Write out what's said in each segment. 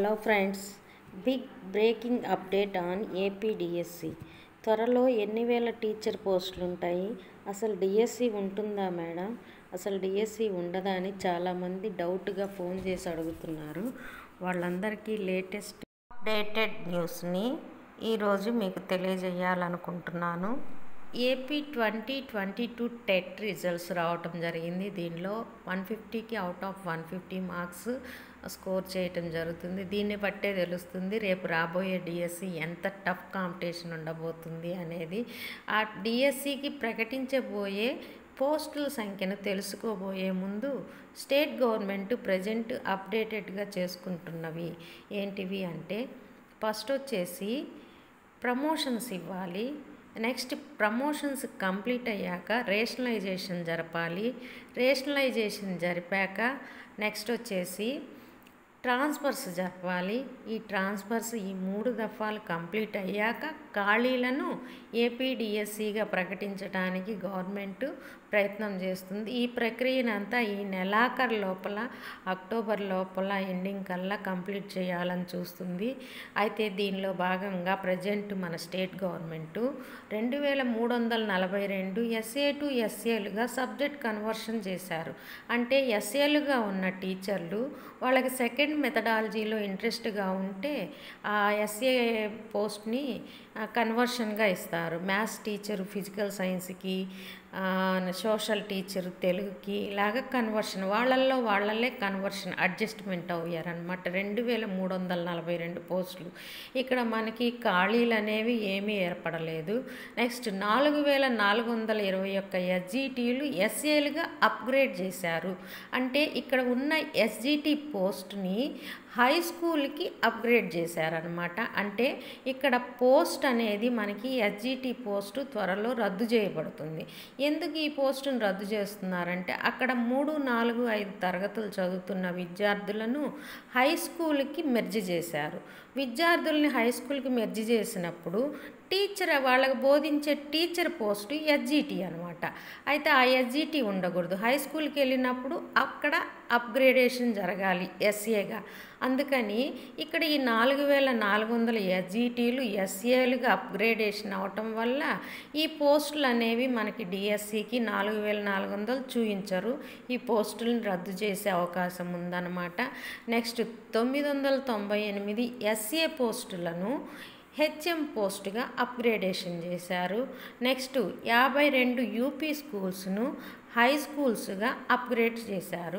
hello friends big breaking update on APDSC త్వరలో ఎన్ని వేల టీచర్ పోస్టులు ఉంటాయి అసలు డిఎస్సి ఉంటుందా మేడం అసలు డిఎస్సి ఉండదా అని చాలామంది డౌట్గా ఫోన్ చేసి అడుగుతున్నారు వాళ్ళందరికీ లేటెస్ట్ అప్డేటెడ్ న్యూస్ని ఈరోజు మీకు తెలియజేయాలనుకుంటున్నాను AP twenty twenty two TET results రావటం జరిగింది దీనిలో వన్ ఫిఫ్టీకి out of one fifty marks score చేయటం జరుగుతుంది దీన్ని బట్టే తెలుస్తుంది రేపు రాబోయే డిఎస్సి ఎంత టఫ్ కాంపిటీషన్ ఉండబోతుంది అనేది ఆ డిఎస్సికి ప్రకటించబోయే పోస్టుల సంఖ్యను తెలుసుకోబోయే ముందు స్టేట్ గవర్నమెంట్ ప్రజెంట్ అప్డేటెడ్గా చేసుకుంటున్నవి ఏంటివి అంటే ఫస్ట్ వచ్చేసి ప్రమోషన్స్ ఇవ్వాలి నెక్స్ట్ ప్రమోషన్స్ కంప్లీట్ అయ్యాక రేషనలైజేషన్ జరపాలి రేషనలైజేషన్ జరిపాక నెక్స్ట్ వచ్చేసి ట్రాన్స్ఫర్స్ జరపాలి ఈ ట్రాన్స్ఫర్స్ ఈ మూడు దఫాలు కంప్లీట్ అయ్యాక ఖాళీలను ఏపీడిఎస్సిగా ప్రకటించడానికి గవర్నమెంట్ ప్రయత్నం చేస్తుంది ఈ ప్రక్రియనంతా ఈ నెలాఖరు లోపల అక్టోబర్ లోపల ఎండింగ్ కల్లా కంప్లీట్ చేయాలని చూస్తుంది అయితే దీనిలో భాగంగా ప్రజెంట్ మన స్టేట్ గవర్నమెంటు రెండు వేల మూడు వందల నలభై రెండు ఎస్ఏ టు ఎస్ఏలుగా సబ్జెక్ట్ కన్వర్షన్ చేశారు అంటే ఎస్ఏలుగా ఉన్న టీచర్లు వాళ్ళకి సెకండ్ మెథడాలజీలో ఇంట్రెస్ట్గా ఉంటే ఆ ఎస్ఏ పోస్ట్ని కన్వర్షన్గా ఇస్తారు మ్యాథ్స్ టీచరు ఫిజికల్ సైన్స్కి సోషల్ టీచర్ తెలుగుకి ఇలాగ కన్వర్షన్ వాళ్ళల్లో వాళ్ళల్లే కన్వర్షన్ అడ్జస్ట్మెంట్ అయ్యారనమాట రెండు వేల మూడు వందల నలభై రెండు పోస్టులు ఇక్కడ మనకి ఖాళీలు అనేవి ఏమీ ఏర్పడలేదు నెక్స్ట్ నాలుగు వేల నాలుగు వందల ఇరవై ఒక్క ఎస్జిటీలు ఎస్ఏలుగా అప్గ్రేడ్ చేశారు అంటే ఇక్కడ ఉన్న ఎస్జిటి పోస్ట్ని హై స్కూల్కి అప్గ్రేడ్ చేశారనమాట అంటే ఇక్కడ పోస్ట్ అనేది మనకి ఎస్జిటి పోస్టు త్వరలో రద్దు చేయబడుతుంది ఎందుకు ఈ పోస్టును రద్దు చేస్తున్నారంటే అక్కడ మూడు నాలుగు ఐదు తరగతులు చదువుతున్న విద్యార్థులను హై స్కూల్కి మెర్జి చేశారు విద్యార్థుల్ని హై స్కూల్కి మెర్జి చేసినప్పుడు టీచర్ వాళ్ళకి బోధించే టీచర్ పోస్టు ఎస్జిటి అనమాట అయితే ఆ ఎస్జిటి ఉండకూడదు హై స్కూల్కి వెళ్ళినప్పుడు అక్కడ అప్గ్రేడేషన్ జరగాలి ఎస్ఏగా అందుకని ఇక్కడ ఈ నాలుగు వేల నాలుగు వందల ఎస్జిటీలు ఎస్ఏలుగా అప్గ్రేడేషన్ అవటం వల్ల ఈ పోస్టులు అనేవి మనకి డిఎస్సికి నాలుగు వేల నాలుగు వందలు చూపించరు ఈ పోస్టులను రద్దు చేసే అవకాశం ఉందన్నమాట నెక్స్ట్ తొమ్మిది వందల తొంభై ఎనిమిది ఎస్ఏ పోస్టులను హెచ్ఎం పోస్ట్గా అప్గ్రేడేషన్ చేశారు నెక్స్ట్ యాభై రెండు యూపీ స్కూల్స్ను హై స్కూల్స్గా అప్గ్రేడ్ చేశారు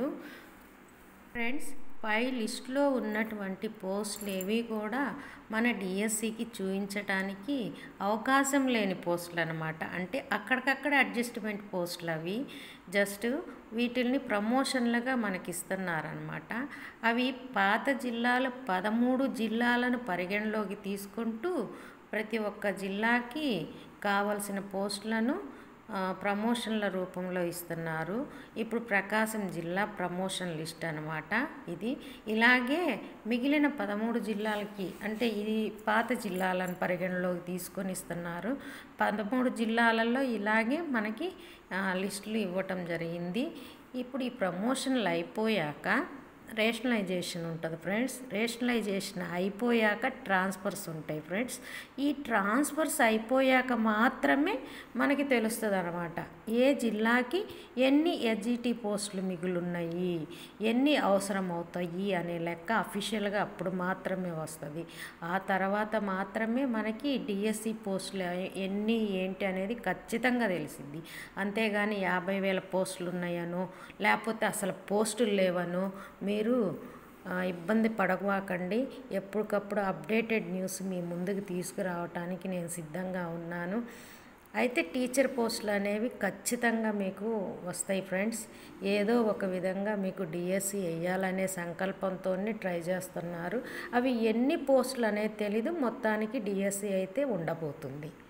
ఫ్రెండ్స్ పై లిస్టులో ఉన్నటువంటి పోస్టులు ఏవి కూడా మన డిఎస్సికి చూపించడానికి అవకాశం లేని పోస్టులు అనమాట అంటే అక్కడికక్కడ అడ్జస్ట్మెంట్ పోస్టులు అవి జస్ట్ వీటిల్ని ప్రమోషన్లుగా మనకి ఇస్తున్నారనమాట అవి పాత జిల్లాలు పదమూడు జిల్లాలను పరిగణలోకి తీసుకుంటూ ప్రతి ఒక్క జిల్లాకి కావలసిన పోస్టులను ప్రమోషన్ల రూపంలో ఇస్తున్నారు ఇప్పుడు ప్రకాశం జిల్లా ప్రమోషన్ లిస్ట్ అనమాట ఇది ఇలాగే మిగిలిన పదమూడు జిల్లాలకి అంటే ఇది పాత జిల్లాలను పరిగణలోకి తీసుకొని ఇస్తున్నారు పదమూడు జిల్లాలలో ఇలాగే మనకి లిస్టులు ఇవ్వటం జరిగింది ఇప్పుడు ఈ ప్రమోషన్లు అయిపోయాక రేషనలైజేషన్ ఉంటుంది ఫ్రెండ్స్ రేషనలైజేషన్ అయిపోయాక ట్రాన్స్ఫర్స్ ఉంటాయి ఫ్రెండ్స్ ఈ ట్రాన్స్ఫర్స్ అయిపోయాక మాత్రమే మనకి తెలుస్తుంది అనమాట ఏ జిల్లాకి ఎన్ని ఎస్జిటి పోస్టులు మిగులున్నాయి ఎన్ని అవసరం అవుతాయి అనే లెక్క అఫీషియల్గా అప్పుడు మాత్రమే వస్తుంది ఆ తర్వాత మాత్రమే మనకి డిఎస్సి పోస్టులు ఎన్ని ఏంటి అనేది ఖచ్చితంగా తెలిసింది అంతేగాని యాభై వేల పోస్టులు ఉన్నాయనో లేకపోతే అసలు పోస్టులు లేవనో మీరు ఇబ్బంది పడవాకండి ఎప్పటికప్పుడు అప్డేటెడ్ న్యూస్ మీ ముందుకు తీసుకురావటానికి నేను సిద్ధంగా ఉన్నాను అయితే టీచర్ పోస్టులు అనేవి ఖచ్చితంగా మీకు వస్తాయి ఫ్రెండ్స్ ఏదో ఒక విధంగా మీకు డిఎస్సి వేయాలనే సంకల్పంతో ట్రై చేస్తున్నారు అవి ఎన్ని పోస్టులు అనేది తెలీదు మొత్తానికి డిఎస్సి అయితే ఉండబోతుంది